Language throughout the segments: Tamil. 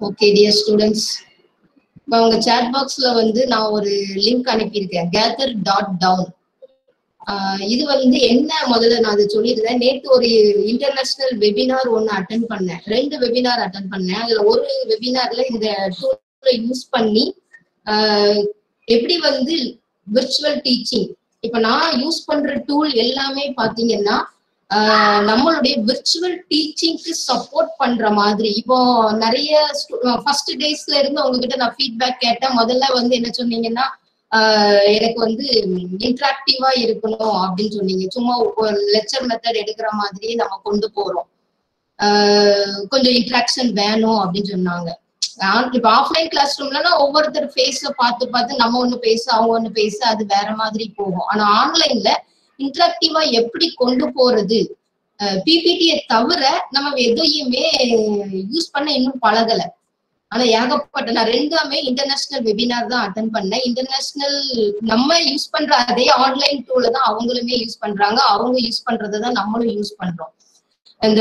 ஓகே டியர் ஸ்டூடெண்ட்ஸ் இப்போ உங்க சேட் பாக்ஸ்ல வந்து நான் ஒரு லிங்க் அனுப்பியிருக்கேன் கேதர் டாட் டவுன் இது வந்து என்ன முதல்ல நான் அதை சொல்லியிருந்தேன் நேற்று ஒரு இன்டர்நேஷனல் வெபினார் ஒன்று அட்டன் பண்ணேன் ரெண்டு வெபினார் அட்டன் பண்ணேன் அதுல ஒரு வெபினார்ல இந்த டூலை யூஸ் பண்ணி ஆஹ் எப்படி வந்து விர்ச்சுவல் டீச்சிங் இப்ப நான் யூஸ் பண்ற டூல் எல்லாமே பாத்தீங்கன்னா ஆஹ் நம்மளுடைய விர்ச்சுவல் டீச்சிங்க்கு சப்போர்ட் பண்ற மாதிரி இப்போ நிறைய ஃபர்ஸ்ட் டேஸ்ல இருந்து உங்ககிட்ட நான் ஃபீட்பேக் கேட்டேன் முதல்ல வந்து என்ன சொன்னீங்கன்னா ஆஹ் எனக்கு வந்து இன்ட்ராக்டிவா இருக்கணும் அப்படின்னு சொன்னீங்க சும்மா ஒரு லெக்சர் மெத்தட் எடுக்கிற மாதிரியே நம்ம கொண்டு போறோம் ஆஹ் கொஞ்சம் இன்ட்ராக்ஷன் வேணும் அப்படின்னு சொன்னாங்க இப்ப ஆஃப்லைன் கிளாஸ் ரூம்லனா ஒவ்வொருத்தர் ஃபேஸ பார்த்து பார்த்து நம்ம ஒண்ணு பேச அவங்க ஒண்ணு பேச அது வேற மாதிரி போகும் ஆனா ஆன்லைன்ல இன்ட்ராக்டிவா எப்படி கொண்டு போறது பிபிடியை தவிர நம்ம எதையுமே யூஸ் பண்ண இன்னும் பழகல ஆனா ஏகப்பட்ட நான் ரெண்டுமே இன்டர்நேஷனல் வெபினார் தான் அட்டன் பண்ணேன் இன்டர்நேஷனல் நம்ம யூஸ் பண்ற அதே ஆன்லைன் டூல தான் அவங்களுமே யூஸ் பண்றாங்க அவங்க யூஸ் பண்றதை தான் நம்மளும் யூஸ் பண்றோம் இந்த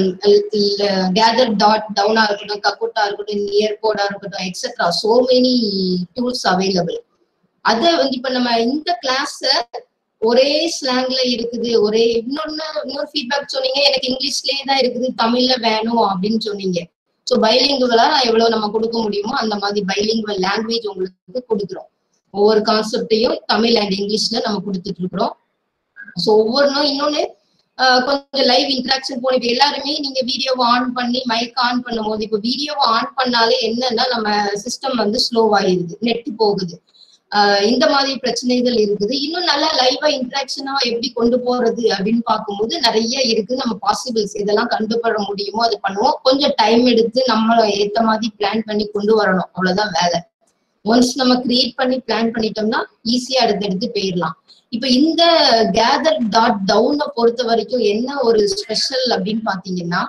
கேதர் டாட் டவுனா இருக்கட்டும் கக்குட்டா இருக்கட்டும் நியர் கோடா இருக்கட்டும் etcetera so many tools available அத வந்து இப்ப நம்ம இந்த கிளாஸ ஒரே ஸ்லாங்ல இருக்குது ஒரே இன்னொன்னு இன்னொரு ஃபீட்பேக் சொன்னீங்க எனக்கு இங்கிலீஷ்லயே தான் இருக்குது தமிழ்ல வேணும் அப்படின்னு சொன்னீங்க ஸோ பைலிங்குவலா எவ்வளவு நம்ம கொடுக்க முடியுமோ அந்த மாதிரி பைலிங்குவல் லாங்குவேஜ் உங்களுக்கு கொடுக்குறோம் ஒவ்வொரு கான்செப்டையும் தமிழ் அண்ட் இங்கிலீஷ்ல நம்ம கொடுத்துட்டு இருக்கிறோம் ஸோ ஒவ்வொன்றும் இன்னொன்னு கொஞ்சம் லைவ் இன்ட்ராக்ஷன் போன இப்போ எல்லாருமே நீங்க வீடியோவை ஆன் பண்ணி மைக் ஆன் பண்ணும்போது இப்போ வீடியோவை ஆன் பண்ணாலே என்னன்னா நம்ம சிஸ்டம் வந்து ஸ்லோ ஆயிருது நெட் போகுது இந்த மாதிரி பிரச்சனைகள் இருக்குது இன்னும் நல்லா லைவா இன்ட்ராக்ஷனா எப்படி கொண்டு போறது அப்படின்னு பார்க்கும்போது நிறைய இருக்கு நம்ம பாசிபிள்ஸ் இதெல்லாம் கண்டுபட முடியுமோ அது பண்ணுவோம் கொஞ்சம் டைம் எடுத்து நம்ம ஏத்த மாதிரி பிளான் பண்ணி கொண்டு வரணும் அவ்வளவுதான் வேலை ஒன்ஸ் நம்ம கிரியேட் பண்ணி பிளான் பண்ணிட்டோம்னா ஈஸியா அடுத்தடுத்து போயிடலாம் இப்ப இந்த கேதர் டாட் டவுனை பொறுத்த வரைக்கும் என்ன ஒரு ஸ்பெஷல் அப்படின்னு பாத்தீங்கன்னா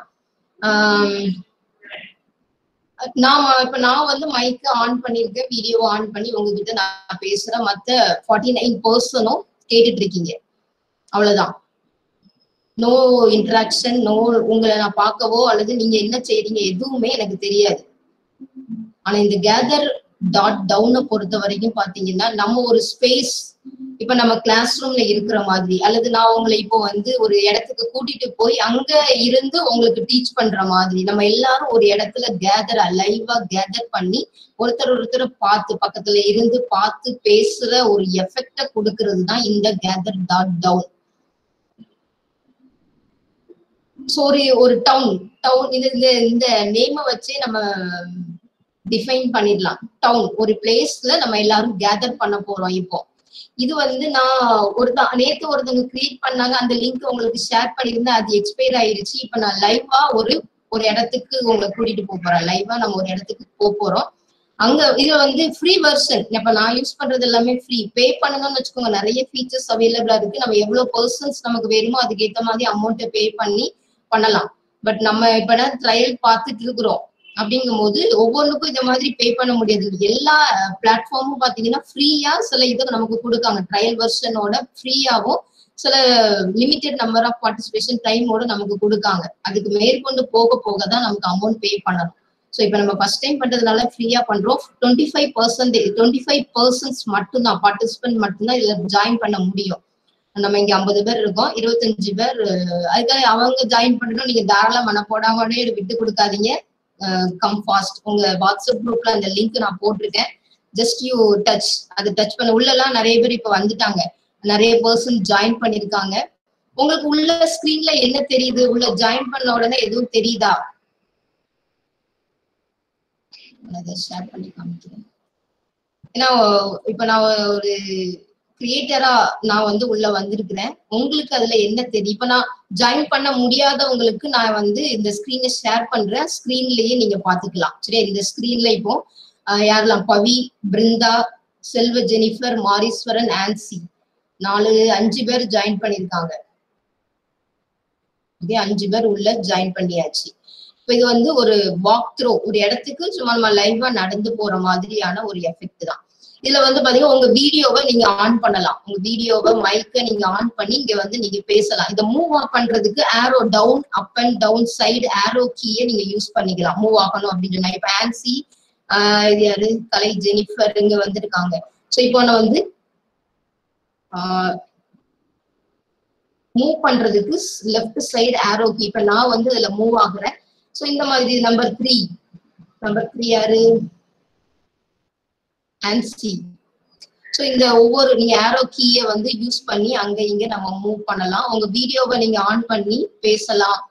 நான் இப்ப நான் வந்து மைக்க ஆன் பண்ணிருக்கேன் வீடியோ ஆன் பண்ணி உங்ககிட்ட நான் பேசுறேன் மத்த ஃபார்ட்டி நைன் பர்சனும் கேட்டுட்டு இருக்கீங்க அவ்வளவுதான் நோ இன்ட்ராக்ஷன் நோ உங்களை நான் பார்க்கவோ அல்லது நீங்க என்ன செய்றீங்க எதுவுமே எனக்கு தெரியாது ஆனா இந்த கேதர் டாட் டவுனை பொறுத்த வரைக்கும் பாத்தீங்கன்னா நம்ம ஒரு ஸ்பேஸ் இப்ப நம்ம கிளாஸ் ரூம்ல இருக்கிற மாதிரி அல்லது நான் உங்களை இப்போ வந்து ஒரு இடத்துக்கு கூட்டிட்டு போய் அங்க இருந்து உங்களுக்கு டீச் பண்ற மாதிரி நம்ம எல்லாரும் ஒரு இடத்துல கேதர் லைவா கேதர் பண்ணி ஒருத்தர் ஒருத்தர் பார்த்து பக்கத்துல இருந்து பார்த்து பேசுற ஒரு எஃபெக்ட கொடுக்கறது தான் இந்த கேதர் டாட் டவுன் ஸோ ஒரு ஒரு டவுன் டவுன் இது இந்த இந்த நேம வச்சே நம்ம டிஃபைன் பண்ணிடலாம் டவுன் ஒரு பிளேஸ்ல நம்ம எல்லாரும் கேதர் பண்ண போறோம் இப்போ இது வந்து நான் ஒரு நேத்து ஒருத்தவங்க கிரியேட் பண்ணாங்க அந்த லிங்க் உங்களுக்கு ஷேர் பண்ணியிருந்தேன் அது எக்ஸ்பயர் ஆயிருச்சு இப்ப நான் லைவா ஒரு ஒரு இடத்துக்கு உங்களை கூட்டிட்டு போக போறேன் லைவா நம்ம ஒரு இடத்துக்கு போக போறோம் அங்க இது வந்து ஃப்ரீ வெர்ஷன் இப்ப நான் யூஸ் பண்றது எல்லாமே ஃப்ரீ பே பண்ணணும்னு வச்சுக்கோங்க நிறைய ஃபீச்சர்ஸ் அவைலபிளா இருக்கு நம்ம எவ்வளவு பர்சன்ஸ் நமக்கு வேணுமோ அதுக்கு ஏத்த மாதிரி அமௌண்ட்டை பே பண்ணி பண்ணலாம் பட் நம்ம இப்ப ட்ரையல் பார்த்துட்டு இருக்கிறோம் அப்படிங்கும் போது ஒவ்வொன்றுக்கும் இந்த மாதிரி பே பண்ண முடியாது எல்லா பிளாட்ஃபார்மும் பாத்தீங்கன்னா ஃப்ரீயா சில இதை நமக்கு கொடுக்காங்க ட்ரையல் வெர்ஷனோட ஃப்ரீயாவும் சில லிமிடெட் நம்பர் ஆஃப் பார்ட்டிசிபேஷன் டைமோட நமக்கு கொடுக்காங்க அதுக்கு மேற்கொண்டு போக போக தான் நமக்கு அமௌண்ட் பே பண்ணணும் ஸோ இப்போ நம்ம ஃபர்ஸ்ட் டைம் பண்றதுனால ஃப்ரீயா பண்றோம் twenty five percentage twenty five persons மட்டும்தான் பார்ட்டிசிபென்ட் மட்டும்தான் இதுல ஜாயின் பண்ண முடியும் நம்ம இங்க ஐம்பது பேர் இருக்கோம் இருபத்தஞ்சு பேர் அதுக்காக அவங்க ஜாயின் பண்ணணும் நீங்க தாராள மனப்போடாமலே விட்டு கொடுக்காதீங்க கம் ஃபாஸ்ட் உங்க வாட்ஸ்அப் குரூப்ல அந்த லிங்க் நான் போட்டிருக்கேன் ஜஸ்ட் யூ டச் அது டச் பண்ண உள்ளலாம் நிறைய பேர் இப்ப வந்துட்டாங்க நிறைய பர்சன் ஜாயின் பண்ணிருக்காங்க உங்களுக்கு உள்ள ஸ்கிரீன்ல என்ன தெரியுது உள்ள ஜாயின் பண்ண உடனே எதுவும் தெரியுதா அதை ஷேர் பண்ணி காமிக்கிறேன் ஏன்னா இப்ப நான் ஒரு கிரியேட்டரா நான் வந்து உள்ள வந்திருக்கிறேன் உங்களுக்கு அதுல என்ன தெரியும் இப்ப நான் ஜாயின் பண்ண முடியாதவங்களுக்கு நான் வந்து இந்த ஸ்கிரீனை ஷேர் பண்றேன் ஸ்கிரீன்லயே நீங்க பாத்துக்கலாம் சரியா இந்த ஸ்கிரீன்ல இப்போ யாரெல்லாம் பவி பிருந்தா செல்வ ஜெனிஃபர் மாரீஸ்வரன் ஆன்சி நாலு அஞ்சு பேர் ஜாயின் பண்ணிருக்காங்க ஓகே அஞ்சு பேர் உள்ள ஜாயின் பண்ணியாச்சு இப்போ இது வந்து ஒரு வாக் த்ரோ ஒரு இடத்துக்கு சும்மா நம்ம லைவா நடந்து போற மாதிரியான ஒரு எஃபெக்ட் தான் இதுல வந்து பாத்தீங்கன்னா உங்க வீடியோவை நீங்க ஆன் பண்ணலாம் உங்க வீடியோவை மைக்க நீங்க ஆன் பண்ணி இங்க வந்து நீங்க பேசலாம் இதை மூவ் ஆஃப் பண்றதுக்கு arrow down up and down side arrow கீயை நீங்க யூஸ் பண்ணிக்கலாம் மூவ் ஆகணும் அப்படின்னு சொன்னா இப்ப ஆன்சி ஆஹ் இது யாரு கலை ஜெனிஃபர் இங்க வந்திருக்காங்க சோ இப்போ நான் வந்து மூவ் பண்றதுக்கு லெஃப்ட் சைடு ஆரோ கீ இப்ப நான் வந்து இதுல மூவ் ஆகுறேன் சோ இந்த மாதிரி நம்பர் த்ரீ நம்பர் த்ரீ யாரு ஆன்சி ஸோ இந்த ஒவ்வொரு நீங்க ஆரோ கீயை வந்து யூஸ் பண்ணி அங்க இங்க நம்ம மூவ் பண்ணலாம் உங்க வீடியோவை நீங்க ஆன் பண்ணி பேசலாம்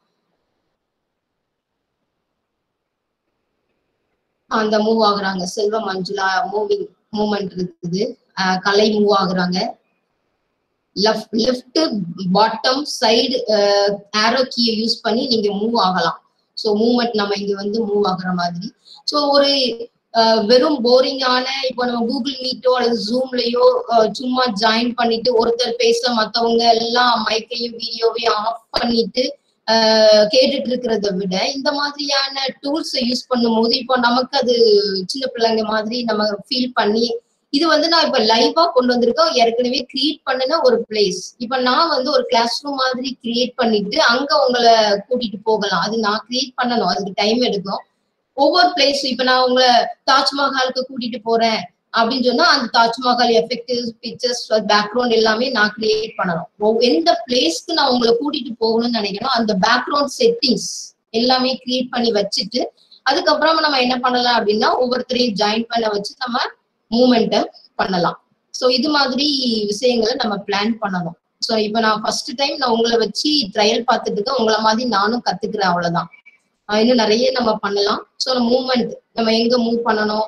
அந்த மூவ் ஆகுறாங்க செல்வ மஞ்சுளா மூவிங் மூமெண்ட் இருக்குது அஹ் கலை மூவ் ஆகுறாங்க left left bottom side arrow கீயை யூஸ் பண்ணி நீங்க மூவ் ஆகலாம் ஸோ மூவ்மெண்ட் நம்ம இங்க வந்து மூவ் ஆகுற மாதிரி ஸோ ஒரு அஹ், வெறும் போரிங்கான இப்போ நம்ம கூகுள் மீட்டோ அல்லது ஜூம்லயோ சும்மா ஜாயின் பண்ணிட்டு ஒருத்தர் பேச மத்தவங்க எல்லாம் மைக்கையும் வீடியோவையும் ஆஃப் பண்ணிட்டு அஹ், கேட்டுட்டு இருக்கிறத விட இந்த மாதிரியான டூல்ஸை யூஸ் பண்ணும்போது இப்போ நமக்கு அது சின்ன பிள்ளைங்க மாதிரி நம்ம ஃபீல் பண்ணி இது வந்து நான் இப்ப லைவா கொண்டு வந்திருக்கேன் ஏற்கனவே கிரியேட் பண்ணின ஒரு பிளேஸ் இப்ப நான் வந்து ஒரு கிளாஸ் ரூம் மாதிரி கிரியேட் பண்ணிட்டு அங்க உங்களை கூட்டிட்டு போகலாம் அது நான் கிரியேட் பண்ணணும் அதுக்கு டைம் எடுக்கும் ஒவ்வொரு பிளேஸ் இப்ப நான் உங்களை தாஜ்மஹாலுக்கு கூட்டிட்டு போறேன் அப்படின்னு சொன்னா அந்த தாஜ்மஹால் எஃபெக்டிவ்ஸ் பிக்சர்ஸ் பேக்ரவுண்ட் எல்லாமே நான் கிரியேட் பண்ணணும் ஒவ்- எந்த பிளேஸ்க்கு நான் உங்களை கூட்டிட்டு போகணும்னு நினைக்கிறேனோ அந்த பேக்ரவுண்ட் செட்டிங்ஸ் எல்லாமே கிரியேட் பண்ணி வச்சுட்டு அதுக்கப்புறமா நம்ம என்ன பண்ணலாம் அப்படின்னா ஒவ்வொருத்தரையும் ஜாயின் பண்ண வச்சு நம்ம மூமெண்ட்டை பண்ணலாம் ஸோ இது மாதிரி விஷயங்களை நம்ம பிளான் பண்ணணும் ஸோ இப்போ நான் ஃபர்ஸ்ட் டைம் நான் உங்களை வச்சு ட்ரையல் பார்த்துட்டு இருக்கேன் உங்களை மாதிரி நானும் கத்துக்கிறேன் அவ்வளவுதான் ஆஹ் இன்னும் நிறைய நம்ம பண்ணலாம் ஸோ மூமெண்ட் நம்ம எங்க மூவ் பண்ணணும்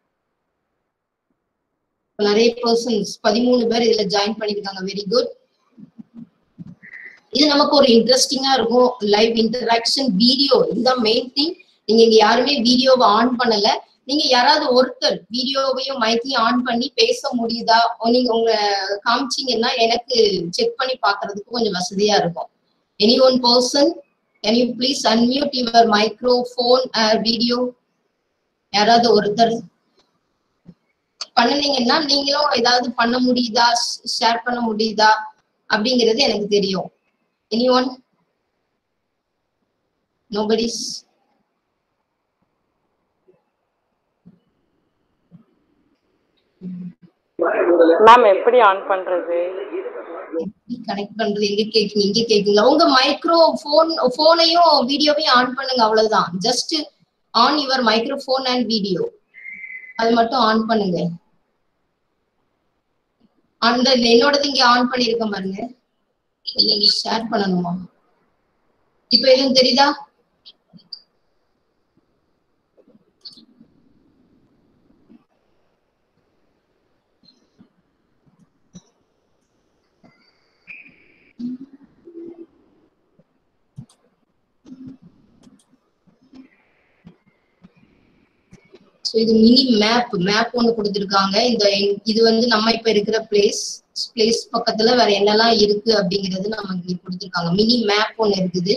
இப்ப நிறைய பர்சன்ஸ் பதிமூணு பேர் இதுல ஜாயின் பண்ணிருக்காங்க வெரி குட் இது நமக்கு ஒரு இன்ட்ரெஸ்டிங்கா இருக்கும் லைவ் இன்டராக்ஷன் வீடியோ இதுதான் மெயின் திங் நீங்க இங்க யாருமே வீடியோவை ஆன் பண்ணல நீங்க யாராவது ஒருத்தர் வீடியோவையும் மைக்கையும் ஆன் பண்ணி பேச முடியுதா ஓ, நீங்க உங்க காமிச்சீங்கன்னா எனக்கு செக் பண்ணி பாக்குறதுக்கு கொஞ்சம் வசதியா இருக்கும் any one person can you please unmute your microphone video யாராவது ஒருத்தர் பண்ணுனீங்கன்னா நீங்களும் ஏதாவது பண்ண முடியுதா ஷேர் பண்ண முடியுதா அப்படிங்கிறது எனக்கு தெரியும் எனி ஒன் நோபடிஸ் மேம் எப்படி ஆன் பண்றது கனெக்ட் பண்றது எங்க கேக்குங்க இங்க கேக்குங்களா உங்க மைக்ரோ போன் போனையும் வீடியோவையும் ஆன் பண்ணுங்க அவ்வளவுதான் just on your microphone and video அது மட்டும் ஆன் பண்ணுங்க அந்த என்னோடது இங்க ஆன் பண்ணிருக்க பாருங்க ஷேர் பண்ணணுமா இப்ப எதுவும் தெரியுதா ஸோ இது மினி மேப் மேப் ஒன்று கொடுத்துருக்காங்க இந்த இது வந்து நம்ம இப்ப இருக்கிற பிளேஸ் பிளேஸ் பக்கத்துல வேற என்னெல்லாம் இருக்கு அப்படிங்கிறது நம்ம இங்க கொடுத்துருக்காங்க மினி மேப் ஒன்று இருக்குது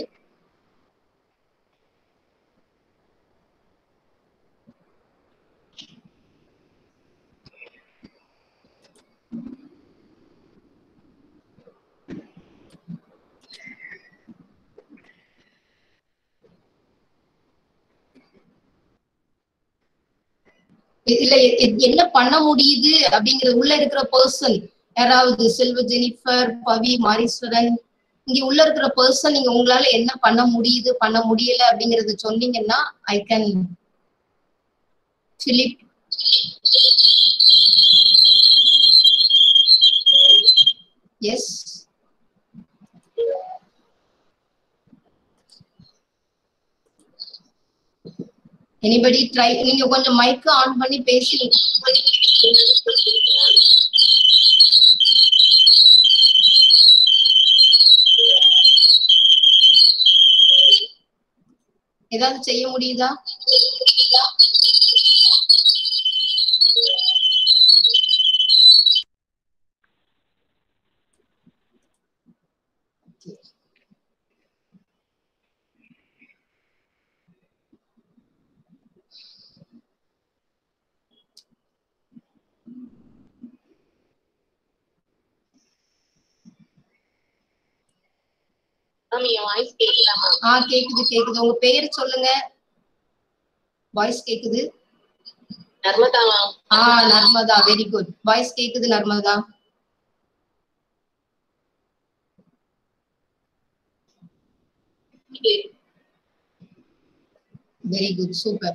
இதுல எ- எ- என்ன பண்ண முடியுது அப்படிங்கிறது உள்ள இருக்கிற பர்சன் யாராவது செல்வ ஜெனிஃபர் பவி மாரீஸ்வரன் இங்க உள்ள இருக்கிற பர்சன் நீங்க உங்களால என்ன பண்ண முடியுது பண்ண முடியல அப்படிங்கறத சொன்னீங்கன்னா I can Philip yes anybody try நீங்க கொஞ்சம் மைக் ஆன் பண்ணி பேசி ஏதாவது செய்ய முடியுதா மேம் என் வாய்ஸ் கேக்குதா மேம் ஆ கேக்குது கேக்குது உங்க பேர் சொல்லுங்க வாய்ஸ் கேக்குது நர்மதா மேம் ஆ நர்மதா வெரி குட் வாய்ஸ் கேக்குது Narmada very good super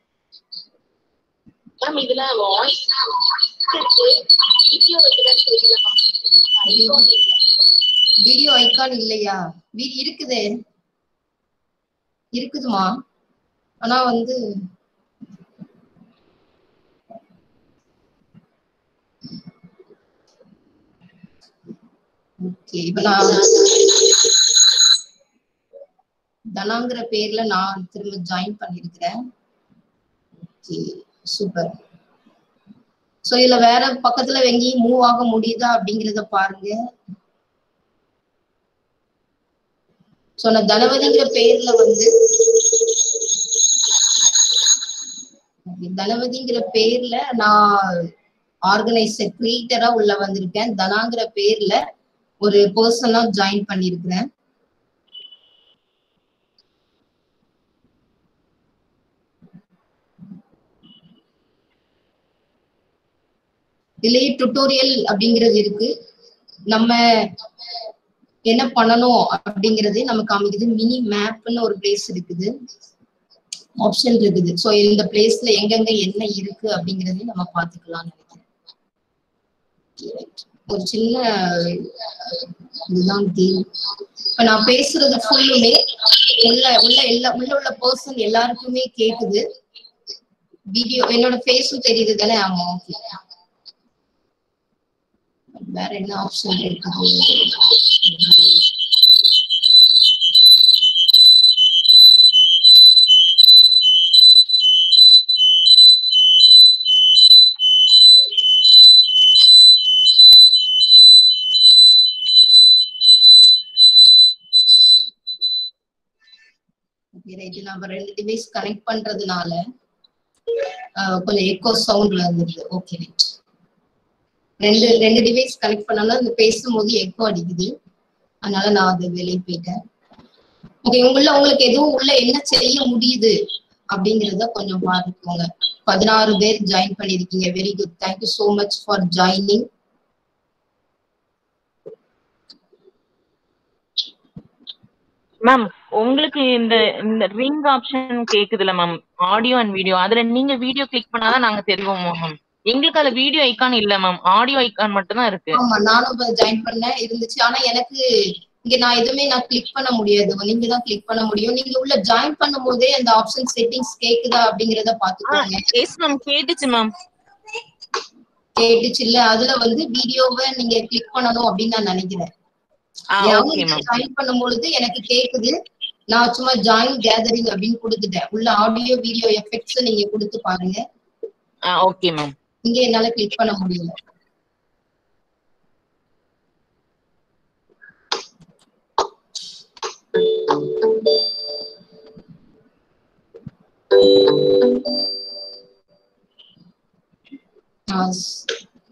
ma'am இதுல வாய்ஸ் இருக்கு வீடியோ வைக்கிறேன்னு தெரியல மேம் ஐகான் இல்ல வீடியோ ஐகான் இல்லையா வீ- இருக்குதே இருக்குதுமா ஆனா வந்து ஓகே இப்ப நான் தனாங்கிற பேர்ல நான் திரும்ப ஜாயின் பண்ணிருக்கிறேன் ஓகே சூப்பர் சோ இதுல வேற பக்கத்துல எங்கேயும் மூவ் ஆக முடியுதா அப்படிங்கறத பாருங்க சோ நான் தனவதிங்கிற பேர்ல வந்து Okay, தனவதிங்கிற பேர்ல நான் ஆர்கனைசர் கிரியேட்டரா உள்ள வந்திருக்கேன் தனாங்கிற பேர்ல ஒரு பர்சனா ஜாயின் பண்ணிருக்கிறேன் இதுலயே டுட்டோரியல் அப்படிங்கிறது இருக்கு நம்ம என்ன பண்ணணும் அப்படிங்கறதே நமக்கு காமிக்குது மினி மேப்னு ஒரு பிளேஸ் இருக்குது ஆப்ஷன் இருக்குது சோ இந்த பிளேஸ்ல எங்கெங்க என்ன இருக்கு அப்படிங்கறதையும் நம்ம பாத்துக்கலாம்னு நினைக்கிறேன் Okay, right. ஒரு சின்ன இதுதான் தீம் இப்ப நான் பேசுறது ஃபுல்லுமே உள்ள உள்ள எல்லா உள்ள உள்ள பர்சன் எல்லாருக்குமே கேக்குது வீடியோ என்னோட ஃபேஸும் தெரியுது தானே ஆமா ஓகே வேற என்ன ஆப்ஷன் இருக்குது ரைட் நம்ம ரெண்டு டிவைஸ் கனெக்ட் பண்றதுனால ஆஹ், கொஞ்சம் எக்கோ சவுண்ட்ல இருந்தது ஓகே ரைட் ரெண்டு ரெண்டு டிவைஸ் கனெக்ட் பண்ணாலும் அந்த பேசும்போது எக்கோ அடிக்குது அதனால நான் அது வெளியே போயிட்டேன் ஓகே உள்ள உங்களுக்கு எதுவும் உள்ள என்ன செய்ய முடியுது அப்படிங்கறத கொஞ்சம் பார்த்துக்கோங்க பதினாறு பேர் ஜாயின் பண்ணிருக்கீங்க very good thank you so much for joining ma'am உங்களுக்கு இந்த இந்த ரிங் ஆப்ஷன் கேக்குதுல மேம் ஆடியோ அண்ட் வீடியோ அதுல நீங்க வீடியோ கிளிக் பண்ணாதான் நாங்க தெரிவோம் மேம் எங்களுக்கு அதுல வீடியோ ஐகான் இல்ல மேம் ஆடியோ ஐகான் மட்டும் தான் இருக்கு ஆமா நானும் இப்ப ஜாயின் பண்ணேன் இருந்துச்சு ஆனா எனக்கு இங்க நான் எதுவுமே நான் கிளிக் பண்ண முடியாது நீங்க தான் கிளிக் பண்ண முடியும் நீங்க உள்ள ஜாயின் பண்ணும் போதே அந்த ஆப்ஷன் செட்டிங்ஸ் கேக்குதா அப்படிங்கறத பாத்துக்கோங்க எஸ் மேம் கேட்டுச்சு மேம் கேட்டுச்சு இல்ல அதுல வந்து வீடியோவை நீங்க கிளிக் பண்ணணும் அப்படின்னு நான் நினைக்கிறேன் ஆ ஓகே மேம் ஜாயின் பண்ணும் பொழுது எனக்கு கேக்குது நான் சும்மா ஜாயின் கேதரிங் அப்படின்னு கொடுத்துட்டேன் உள்ள ஆடியோ வீடியோ எஃபெக்ட்ஸ் நீங்க கொடுத்து பாருங்க ஆ ஓகே மேம் இங்க என்னால கிளிக் பண்ண முடியல ஆ, ஸ்-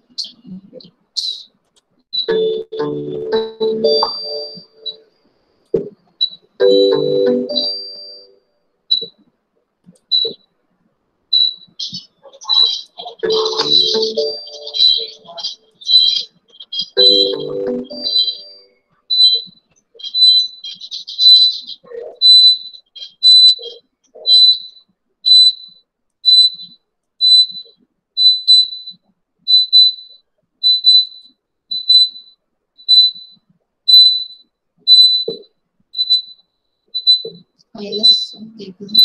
என்ன sound கேக்குது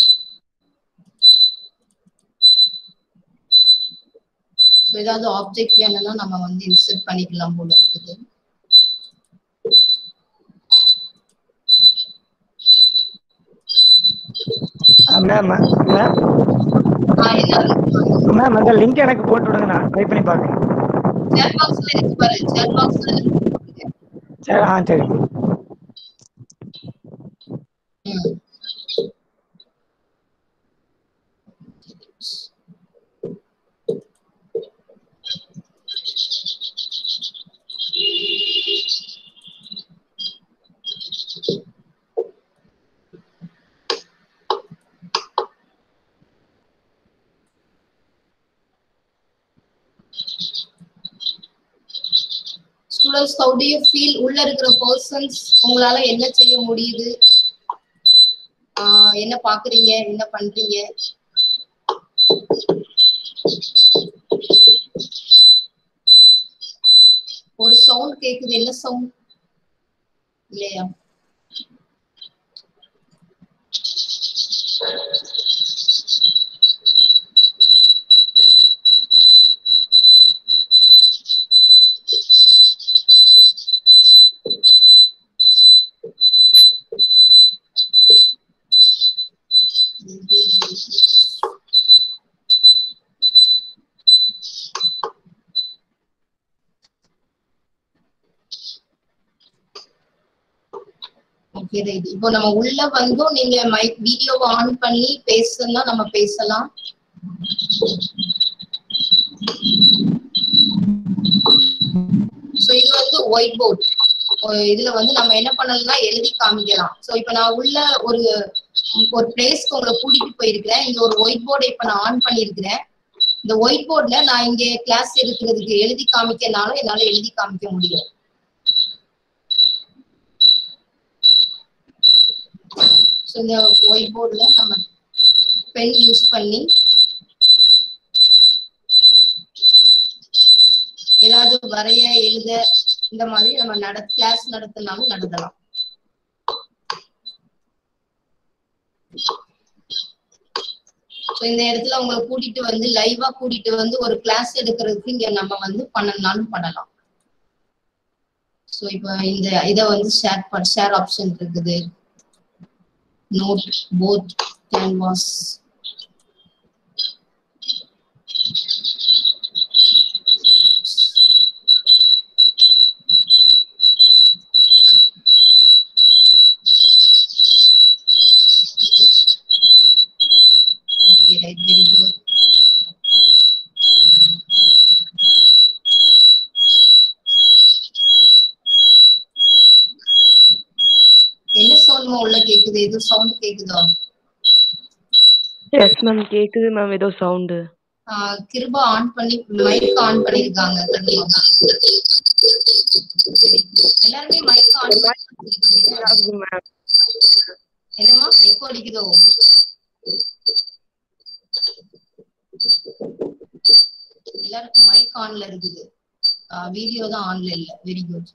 ஸோ ஏதாவது ஆப்ஜெக்ட் வேணும்னா நம்ம வந்து இன்சர்ட் பண்ணிக்கலாம் போல இருக்குது மேம் மேம் ஆ என்ன மேம் அந்த லிங்க் எனக்கு போட்டு விடுங்க நான் ட்ரை பண்ணி பார்க்குறேன் சேட் பாக்ஸ்ல இருக்கு பாரு சேட் பாக்ஸ்ல சரி ஆ சரி ம் students how do you feel உள்ள இருக்கிற பர்சன்ஸ் உங்களால என்ன செய்ய முடியுது ஆஹ் என்ன பாக்குறீங்க என்ன பண்றீங்க ஒரு சவுண்ட் கேக்குது என்ன சவுண்ட் இல்லையா ஓகே ரைட் இப்போ நம்ம உள்ள வந்தும் நீங்க மைக் வீடியோவை ஆன் பண்ணி பேசணும்னா நம்ம பேசலாம் ஸோ இது வந்து ஒயிட் போர்ட் இதுல வந்து நம்ம என்ன பண்ணலாம்னா எழுதி காமிக்கலாம் ஸோ இப்போ நான் உள்ள ஒரு ஒரு பிளேஸ்க்கு உங்களை கூட்டிட்டு போயிருக்கிறேன் இங்க ஒரு ஒயிட் போர்டை இப்போ நான் ஆன் பண்ணியிருக்கிறேன் இந்த ஒயிட் போர்ட்ல நான் இங்க கிளாஸ் எடுக்கிறதுக்கு எழுதி காமிக்கனாலும் என்னால எழுதி காமிக்க முடியும் ஸோ இந்த ஒயிட் போர்ட்ல நம்ம பென் யூஸ் பண்ணி ஏதாவது வரைய எழுத இந்த மாதிரி நம்ம நட கிளாஸ் நடத்தினாலும் நடத்தலாம் ஸோ இந்த இடத்துல உங்களை கூட்டிட்டு வந்து லைவா கூட்டிட்டு வந்து ஒரு கிளாஸ் எடுக்கிறதுக்கு இங்க நம்ம வந்து பண்ணனாலும் பண்ணலாம் ஸோ இப்போ இந்த இதை வந்து ஷேர் பண் ஷேர் ஆப்ஷன் இருக்குது note both canvas Okay, right, very good. என்ன சவுண்ட் உள்ள கேக்குது எது சவுண்ட் கேக்குதா எஸ் மேம் கேக்குது மேம் ஏதோ சவுண்டு ஆஹ் கிருபா ஆன் பண்ணி மைக் ஆன் பண்ணிருக்காங்க கண்டிப்பா எல்லாருமே மைக் ஆன் பண்ணிருக்கீங்க ஆகுது மேம் என்னமா எக்கோ அடிக்குதோ எல்லாருக்கும் மைக் ஆன்ல இருக்குது வீடியோ தான் ஆன்ல இல்ல வெரி குட்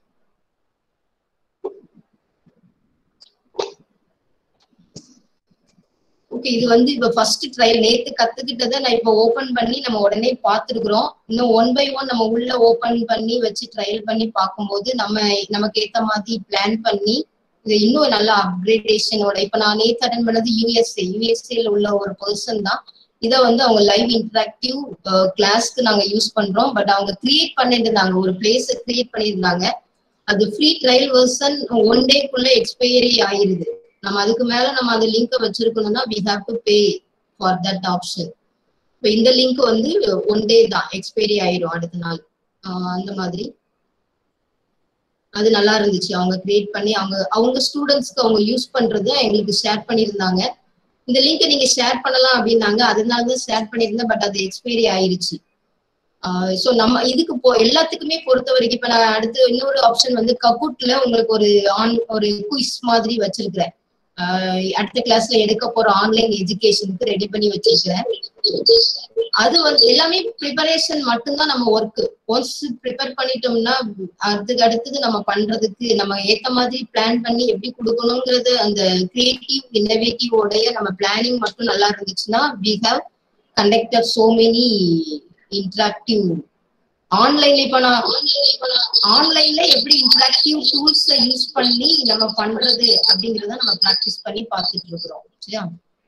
ஓகே இது வந்து இப்ப ஃபர்ஸ்ட் ட்ரையல் நேத்து கத்துக்கிட்டதை நான் இப்ப ஓபன் பண்ணி நம்ம உடனே பார்த்துருக்குறோம் இன்னும் ஒன் பை ஒன் நம்ம உள்ள ஓபன் பண்ணி வச்சு ட்ரையல் பண்ணி பார்க்கும்போது நம்ம நமக்கு ஏத்த மாதிரி பிளான் பண்ணி இது இன்னும் நல்ல அப்கிரேடேஷனோட இப்ப நான் நேத்து அட்டன் பண்ணது யூஎஸ்ஏ யூஎஸ்ஏல உள்ள ஒரு பர்சன் தான் இதை வந்து அவங்க லைவ் இன்டராக்டிவ் கிளாஸ்க்கு நாங்க யூஸ் பண்றோம் பட் அவங்க கிரியேட் பண்ணிட்டு இருந்தாங்க ஒரு பிளேஸ் கிரியேட் பண்ணியிருந்தாங்க அது ஃப்ரீ ட்ரையல் வெர்ஷன் ஒன் டேக்குள்ள எக்ஸ்பைரி ஆயிருது நம்ம அதுக்கு மேல நம்ம அந்த லிங்கை வச்சிருக்கணும்னா we have to pay for that option இப்போ இந்த லிங்க் வந்து ஒன் டே தான் எக்ஸ்பைரி ஆயிரும் அடுத்த நாள் ஆஹ் அந்த மாதிரி அது நல்லா இருந்துச்சு அவங்க கிரியேட் பண்ணி அவங்க அவங்க ஸ்டூடெண்ட்ஸ்க்கு அவங்க யூஸ் பண்றத எங்களுக்கு ஷேர் பண்ணியிருந்தாங்க இந்த லிங்கை நீங்க ஷேர் பண்ணலாம் அப்படின்னாங்க அதனால தான் ஷேர் பண்ணியிருந்தேன் பட் அது எக்ஸ்பைரி ஆயிருச்சு ஸோ நம்ம இதுக்கு போ எல்லாத்துக்குமே பொறுத்த வரைக்கும் இப்ப நான் அடுத்து இன்னொரு ஆப்ஷன் வந்து கபூட்ல உங்களுக்கு ஒரு ஆன் ஒரு குயிஸ் மாதிரி வச்சிருக்கிறேன் ஆஹ் அடுத்த கிளாஸ்ல எடுக்க போற ஆன்லைன் எஜுகேஷனுக்கு ரெடி பண்ணி வச்சிருக்கிறேன் அது வந்து எல்லாமே ப்ரிப்பரேஷன் மட்டும்தான் நம்ம ஒர்க் ஒன்ஸ் ப்ரிப்பேர் பண்ணிட்டோம்னா அதுக்கு அடுத்தது நம்ம பண்றதுக்கு நம்ம ஏத்த மாதிரி பிளான் பண்ணி எப்படி கொடுக்கணுங்கிறது அந்த கிரியேட்டிவ் இன்னோவேட்டிவ் உடைய நம்ம பிளானிங் மட்டும் நல்லா இருந்துச்சுன்னா we have conducted so many interactive ஆன்லைன்ல இப்ப நான் ஆன்லைன்ல எப்படி இன்டராக்டிவ் டூல்ஸ் யூஸ் பண்ணி நம்ம பண்றது அப்படிங்கறத நம்ம பிராக்டிஸ் பண்ணி பார்த்துட்டு இருக்கிறோம் சரியா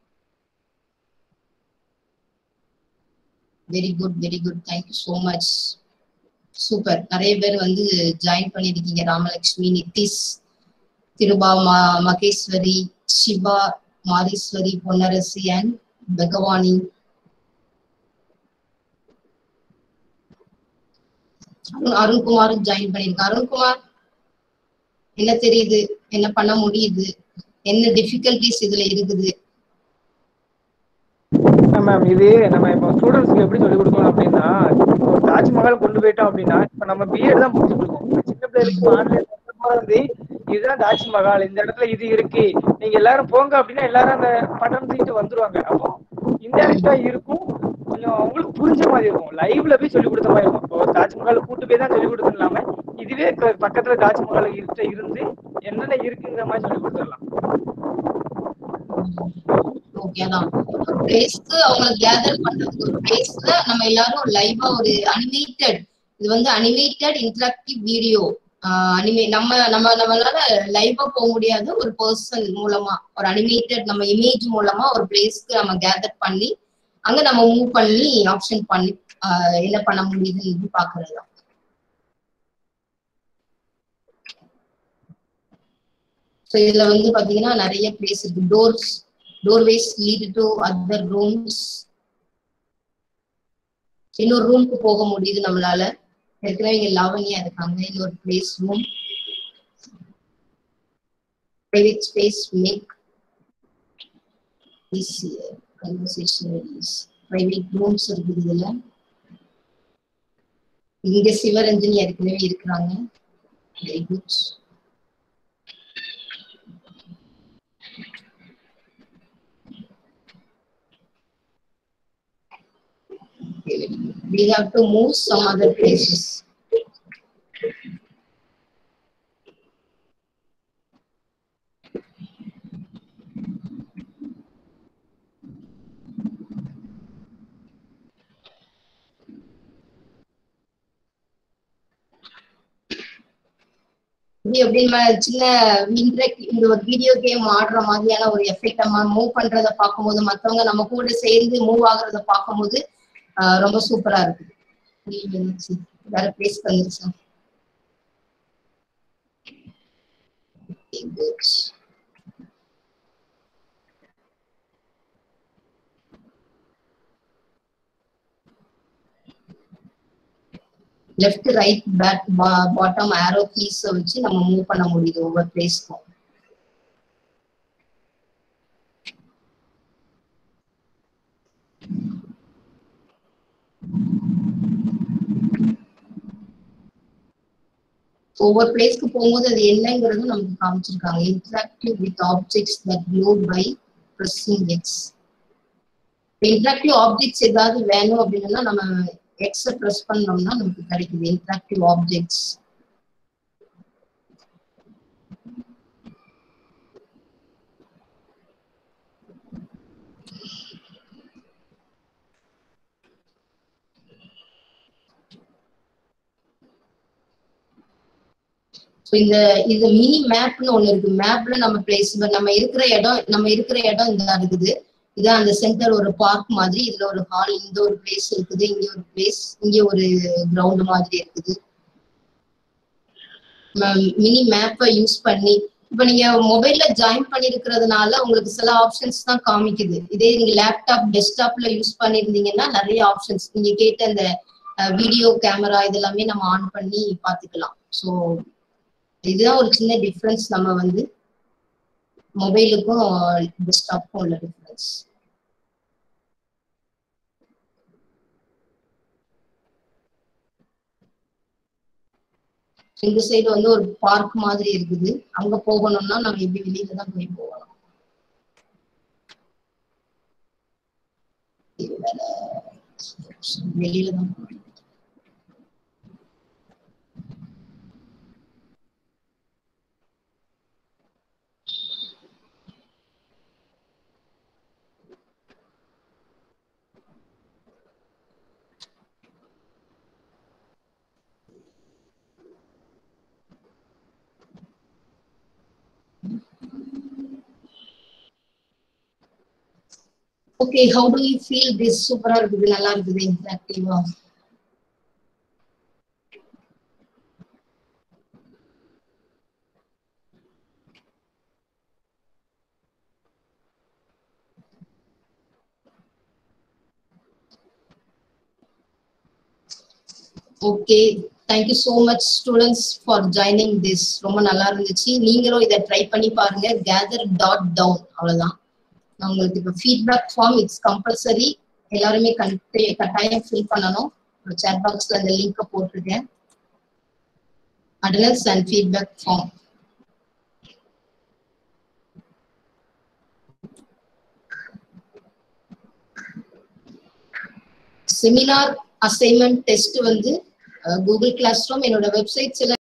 very good very good thank you so much super நிறைய பேர் வந்து ஜாயின் பண்ணிருக்கீங்க ராமலட்சுமி நிதிஷ் திருபா மா மகேஸ்வரி சிவா மாதீஸ்வரி பொன்னரசி அண்ட் பகவானி அருண் அருண்குமாரும் ஜாயின் பண்ணிருக்கான் அருண்குமார் என்ன தெரியுது என்ன பண்ண முடியுது என்ன டிஃபிகல்டிஸ் இதுல இருக்குது மேம் இது நம்ம இப்போ ஸ்டூடெண்ட்ஸ்க்கு எப்படி சொல்லிக் கொடுக்கணும் அப்படின்னா இப்போ தாஜ்மஹால் கொண்டு போயிட்டோம் அப்படின்னா இப்போ நம்ம பிஎட் தான் முடிச்சுட்டு இருக்கோம் சின்ன இடத்துல இருக்கு ஆன்லைன் வந்து இதுதான் தாஜ்மஹால் இந்த இடத்துல இது இருக்கு நீங்க எல்லாரும் போங்க அப்படின்னா எல்லாரும் அந்த பட்டன் தூக்கிட்டு வந்துருவாங்க அப்போ இன்டெரக்டா இருக்கும் கொஞ்சம் அவங்களுக்கு புரிஞ்ச மாதிரி இருக்கும் லைவ்ல போய் சொல்லி கொடுத்த மாதிரி இருக்கும் இப்போ தாஜ்மஹால் கூட்டு போய் தான் சொல்லி கொடுத்து இல்லாம இதுவே க- பக்கத்துல தாஜ்மஹால் கிட்ட இருந்து என்னென்ன இருக்குங்கிற மாதிரி சொல்லி கொடுத்துடலாம் ஓகே அதான் ஒரு பிளேஸ்க்கு அவங்க கேதர் பண்றதுக்கு ஒரு பிளேஸ்ல நம்ம எல்லாரும் லைவா ஒரு அனிமேட்டட் இது வந்து அனிமேட்டட் இன்டராக்டிவ் வீடியோ அனிமே நம்ம நம்ம நம்மளால லைவா போக முடியாது ஒரு பர்சன் மூலமா ஒரு அனிமேட்டட் நம்ம இமேஜ் மூலமா ஒரு பிளேஸ்க்கு நம்ம கேதர் பண்ணி அங்க நம்ம மூவ் பண்ணி ஆப்ஷன் பண்ணி ஆஹ் என்ன பண்ண முடியுதுன்னு பாக்குறது தான் ஸோ இதுல வந்து பாத்தீங்கன்னா நிறைய பிளேஸ் இருக்கு doors doorways lead to other rooms இன்னொரு ரூம்க்கு போக முடியுது நம்மளால ஏற்கனவே இங்க லாவண்யா இருக்காங்க இன்னொரு place room private space make conversation private rooms இருக்குது இதுல இங்க சிவரஞ்சனி ஏற்கனவே இருக்கிறாங்க very good we have to move some other places. இது எப்படி நம்ம சின்ன இன்ட்ரெக்ட் இந்த ஒரு வீடியோ கேம் ஆடுற மாதிரியான ஒரு எஃபெக்ட் நம்ம மூவ் பண்றத பார்க்கும்போது மத்தவங்க நம்ம கூட சேர்ந்து மூவ் ஆகுறத பார்க்கும்போது ஆஹ் ரொம்ப சூப்பரா இருக்குது இது வந்துச்சு. வேற பிளேஸ் வந்துருச்சு Okay, good. Left right back bottom arrow keys வச்சு நம்ம மூவ் பண்ண முடியுது ஒவ்வொரு பிளேஸ்க்கும் ஒவ்வொரு பிளேஸ்க்கு போகும்போது அது என்னங்கிறதும் நமக்கு காமிச்சிருக்காங்க interactive with objects that glow by pressing X interactive objects ஏதாவது வேணும் அப்படின்னா நம்ம எக்ஸ ப்ரெஸ் பண்ணோம்னா நமக்கு கிடைக்குது இன்டராக்டிவ் ஆப்ஜெக்ட்ஸ் ஸோ இந்த இது மினி மேப்னு ஒண்ணு இருக்கு மேப்ல நம்ம பிளேஸ் நம்ம இருக்கிற இடம் நம்ம இருக்கிற இடம் இந்த இருக்குது இதான் அந்த சென்டர் ஒரு பார்க் மாதிரி இதுல ஒரு ஹால் இந்த ஒரு பிளேஸ் இருக்குது இங்க ஒரு பிளேஸ் இங்க ஒரு கிரவுண்ட் மாதிரி இருக்குது மினி மேப்பை யூஸ் பண்ணி இப்ப நீங்க மொபைல்ல ஜாயின் பண்ணிருக்கிறதுனால உங்களுக்கு சில ஆப்ஷன்ஸ் தான் காமிக்குது இதே நீங்க லேப்டாப் டெஸ்க்டாப்ல யூஸ் பண்ணிருந்தீங்கன்னா நிறைய ஆப்ஷன்ஸ் நீங்க கேட்ட அந்த வீடியோ கேமரா இதெல்லாமே நம்ம ஆன் பண்ணி பாத்துக்கலாம் ஸோ இதுதான் ஒரு சின்ன டிஃப்ரென்ஸ் நம்ம வந்து மொபைலுக்கும் டெஸ்க்டாப்புக்கும் உள்ள டிஃப்ரென்ஸ் இந்த சைடு வந்து ஒரு பார்க் மாதிரி இருக்குது அங்க போகணும்னா நம்ம எப்படி வெளியில தான் போய் போகணும் இது வேற வெளியில தான் போகணும் okay how do you feel this சூப்பரா இருக்குது நல்லா இருக்குது இன்டராக்டிவா okay thank you so much students for joining this ரொம்ப நல்லா இருந்துச்சு நீங்களும் இதை ட்ரை பண்ணி பாருங்க கேதர் டாட் டவுன் அவ்வளவுதான் நான் உங்களுக்கு இப்போ ஃபீட்பேக் ஃபார்ம் இட்ஸ் கம்பல்சரி எல்லாருமே கட்டாயம் ஃபில் பண்ணணும் சேட் பாக்ஸ்ல அந்த லிங்கை போட்டிருக்கேன் attendance and feedback form. Seminar assignment test வந்து கூகுள் கிளாஸ் ரூம் என்னோட வெப்சைட்ஸ்ல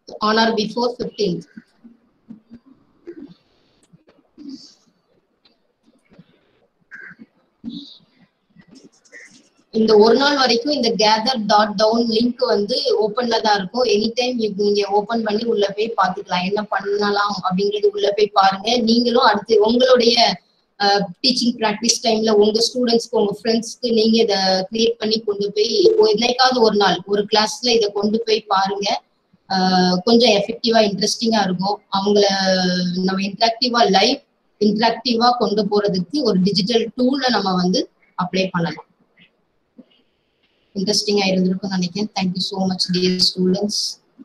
on or before 15th. இந்த ஒரு நாள் வரைக்கும் இந்த கேதர் டாட் டவுன் லிங்க் வந்து ஓப்பன்ல தான் இருக்கும் எனி டைம் நீங்க ஓபன் பண்ணி உள்ள போய் பாத்துக்கலாம் என்ன பண்ணலாம் அப்படிங்கிறது உள்ள போய் பாருங்க நீங்களும் அடுத்து உங்களுடைய டீச்சிங் ப்ராக்டிஸ் டைம்ல உங்க ஸ்டூடெண்ட்ஸ்க்கு உங்க ஃப்ரெண்ட்ஸ்க்கு நீங்க இதை கிரியேட் பண்ணி கொண்டு போய் ஒ- என்னைக்காவது ஒரு நாள் ஒரு கிளாஸ்ல இதை கொண்டு போய் பாருங்க ஆஹ் கொஞ்சம் எஃபெக்டிவா இன்ட்ரெஸ்டிங்கா இருக்கும் அவங்கள நம்ம இன்ட்ராக்டிவா லைவ் இன்ட்ராக்டிவா கொண்டு போறதுக்கு ஒரு டிஜிட்டல் டூல்ல நம்ம வந்து அப்ளை பண்ணலாம் இன்ட்ரெஸ்டிங்கா இருந்திருக்கும் நினைக்கிறேன் thank you so much dear students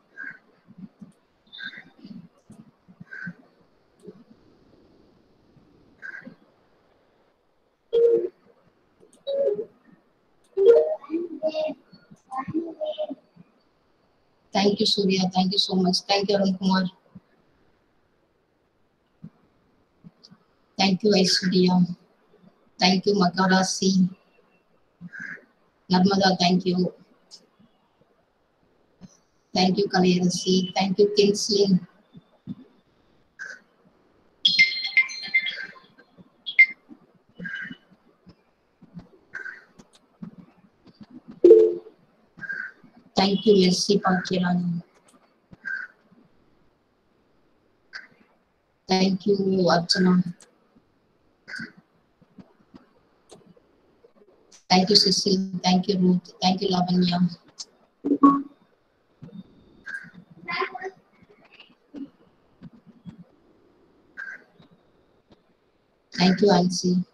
thank you Surya thank you so much thank you Arunkumar thank you Aishwarya thank you Maharasi Narmada thank you thank you Kalaiyarasi thank you Kingslin thank you SC Bhagyaraj thank you Archana thank you Cecil thank you Ruth thank you Lavanya thank you ஆன்சி